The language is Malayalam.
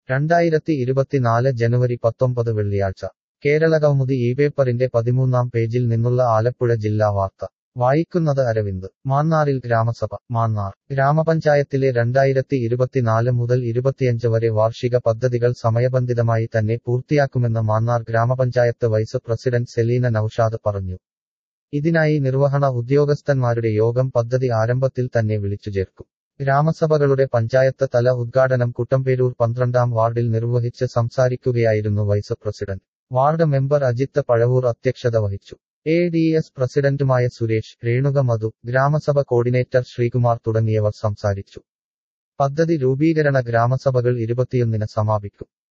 രണ്ടായിരത്തി ഇരുപത്തിനാല് ജനുവരി പത്തൊമ്പത് വെള്ളിയാഴ്ച കേരള കൗമുദി ഈ പേപ്പറിന്റെ പതിമൂന്നാം പേജിൽ നിന്നുള്ള ആലപ്പുഴ ജില്ലാ വാർത്ത വായിക്കുന്നത് അരവിന്ദ് മാന്നാറിൽ ഗ്രാമസഭ മാന്നാർ ഗ്രാമപഞ്ചായത്തിലെ രണ്ടായിരത്തി ഇരുപത്തിനാല് മുതൽ ഇരുപത്തിയഞ്ച് വരെ വാർഷിക പദ്ധതികൾ സമയബന്ധിതമായി തന്നെ പൂർത്തിയാക്കുമെന്ന് മാന്നാർ ഗ്രാമപഞ്ചായത്ത് വൈസ് പ്രസിഡന്റ് സെലീന നൌഷാദ് പറഞ്ഞു ഇതിനായി നിർവഹണ ഉദ്യോഗസ്ഥന്മാരുടെ യോഗം പദ്ധതി ആരംഭത്തിൽ തന്നെ വിളിച്ചു ചേർക്കും ഗ്രാമസഭകളുടെ പഞ്ചായത്ത് തല ഉദ്ഘാടനം കുട്ടമ്പേരൂർ പന്ത്രണ്ടാം വാർഡിൽ നിർവഹിച്ച് സംസാരിക്കുകയായിരുന്നു vice president ward member Ajith Pazhavoor അധ്യക്ഷത വഹിച്ചു എ ഡി എസ് പ്രസിഡന്റുമായ സുരേഷ് രേണുക മധു ഗ്രാമസഭ കോർഡിനേറ്റർ ശ്രീകുമാർ തുടങ്ങിയവർ സംസാരിച്ചു പദ്ധതി രൂപീകരണ ഗ്രാമസഭകൾ ഇരുപത്തിയൊന്നിന് സമാപിക്കും